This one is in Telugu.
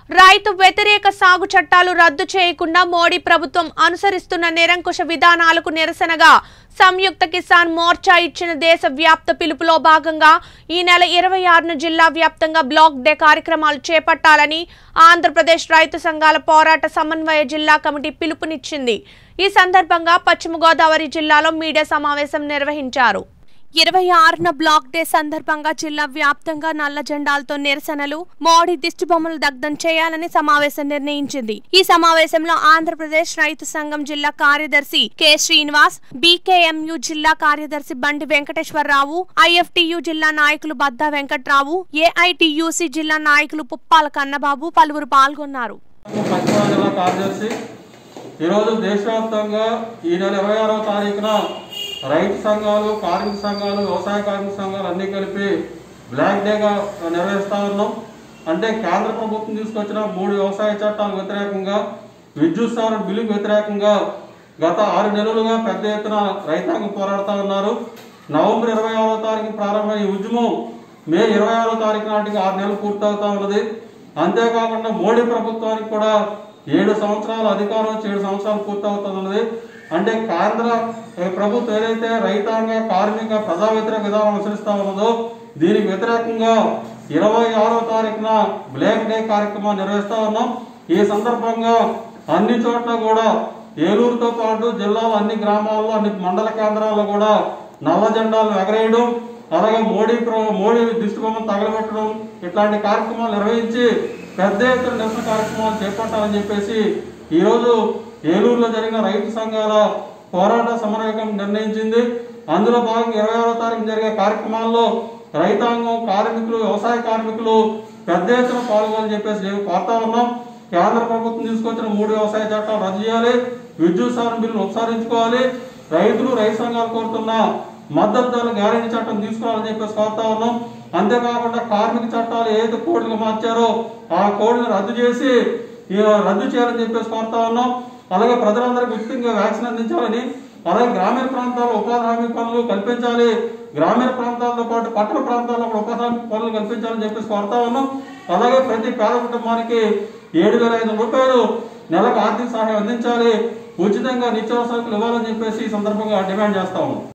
రైతు వ్యతిరేక సాగు చట్టాలు రద్దు చేయకుండా మోడీ ప్రభుత్వం అనుసరిస్తున్న నిరంకుశ విధానాలకు నిరసనగా సంయుక్త కిసాన్ మోర్చా ఇచ్చిన దేశ వ్యాప్త పిలుపులో భాగంగా ఈ నెల ఇరవై ఆరున జిల్లా వ్యాప్తంగా బ్లాక్ డే కార్యక్రమాలు చేపట్టాలని ఆంధ్రప్రదేశ్ రైతు సంఘాల పోరాట సమన్వయ జిల్లా కమిటీ పిలుపునిచ్చింది ఈ సందర్భంగా పశ్చిమ గోదావరి జిల్లాలో మీడియా సమావేశం నిర్వహించారు ఇరవై ఆరున బ్లాక్ డే సందర్భంగా జిల్లా వ్యాప్తంగా నల్ల జెండాలతో నిరసనలు మోడీ దిష్టిబొమ్మలు దగ్ధం చేయాలని సమావేశం నిర్ణయించింది ఈ సమావేశంలో ఆంధ్రప్రదేశ్ రైతు సంఘం జిల్లా కార్యదర్శి కె శ్రీనివాస్ బీకేఎంయు జిల్లా కార్యదర్శి బండి వెంకటేశ్వరరావు ఐఎఫ్టియు జిల్లా నాయకులు బద్దా వెంకట్రావు ఏఐటియుసి జిల్లా నాయకులు పుప్పాల కన్నబాబు పలువురు పాల్గొన్నారు పశ్చిమ జిల్లా కార్యదర్శి ఈరోజు దేశవ్యాప్తంగా ఈ నెల ఇరవై ఆరవ తారీఖున రైతు సంఘాలు కార్మిక సంఘాలు వ్యవసాయ కార్మిక సంఘాలు అన్నీ కలిపి బ్లాక్ డేగా నిర్వహిస్తా ఉన్నాం అంటే కేంద్ర ప్రభుత్వం తీసుకొచ్చిన మూడు వ్యవసాయ చట్టాలకు వ్యతిరేకంగా విద్యుత్ సవరణ బిల్లుకు వ్యతిరేకంగా గత ఆరు నెలలుగా పెద్ద ఎత్తున రైతాంగం పోరాడుతూ ఉన్నారు నవంబర్ ఇరవై ఆరో తారీఖు ప్రారంభమైన ఈ ఉద్యమం మే ఇరవై ఆరో తారీఖు నాటికి ఆరు నెలలు పూర్తవుతా ఉన్నది అంతేకాకుండా మోడీ ప్రభుత్వానికి కూడా ఏడు సంవత్సరాల అధికారం వచ్చి ఏడు సంవత్సరాలు పూర్తవుతున్నది అంటే కేంద్ర ఏ, ప్రభుత్వం ఏదైతే రైతాంగ కార్మిక ప్రజా వ్యతిరేక విధానం అనుసరిస్తా ఉన్నదో దీనికి వ్యతిరేకంగా ఇరవై ఆరో తారీఖున బ్లాక్ డే కార్యక్రమం నిర్వహిస్తా ఉన్నాం ఈ సందర్భంగా అన్ని చోట్ల కూడా ఏలూరుతో పాటు జిల్లాలో అన్ని గ్రామాల్లో అన్ని మండల కేంద్రాల్లో కూడా నల్ల జెండాలు ఎగరేయడం అలాగే మోడీ ప్ర- మోడీ దిష్టిబొమ్మను తగలబెట్టడం ఇట్లాంటి కార్యక్రమాలు నిర్వహించి పెద్ద ఎత్తున నిరసన కార్యక్రమాలు చేపట్టాలని చెప్పేసి ఈరోజు ఏలూరులో జరిగిన రైతు సంఘాల పోరాట సమన్వయం నిర్ణయించింది అందులో భాగంగా ఇరవై ఆరో తారీఖు జరిగే కార్యక్రమాల్లో రైతాంగం కార్మికులు వ్యవసాయ కార్మికులు పెద్ద ఎత్తున పాల్గొని చెప్పేసి నేను కోరుతా ఉన్నాం కేంద్ర ప్రభుత్వం తీసుకొచ్చిన మూడు వ్యవసాయ చట్టాలు రద్దు చేయాలి విద్యుత్ సవరణ బిల్లును ఉపసంహరించుకోవాలి రైతులు రైతు సంఘాలు కోరుతున్న మద్దతు ధరల గ్యారెంటీ చట్టం తీసుకోవాలని చెప్పేసి కోరుతా ఉన్నాం అంతేకాకుండా కార్మిక చట్టాలు ఏదైతే కోడ్లుగా మార్చారో ఆ కోడ్లను రద్దు చేసి ఈ రద్దు చేయాలని చెప్పేసి కోరుతా ఉన్నాం అలాగే ప్రజలందరికీ ఉచితంగా వ్యాక్సిన్ అందించాలని అలాగే గ్రామీణ ప్రాంతాల్లో ఉపాధి హామీ పనులు కల్పించాలి గ్రామీణ ప్రాంతాలతో పాటు పట్టణ ప్రాంతాల్లో కూడా ఉపాధి హామీ పనులు కల్పించాలని చెప్పేసి కోరుతా ఉన్నాం అలాగే ప్రతి పేద కుటుంబానికి ఏడు వేల ఐదు రూపాయలు నెలకు ఆర్థిక సహాయం అందించాలి ఉచితంగా నిత్యావసరాలు ఇవ్వాలని చెప్పేసి ఈ సందర్భంగా డిమాండ్ చేస్తా ఉన్నాం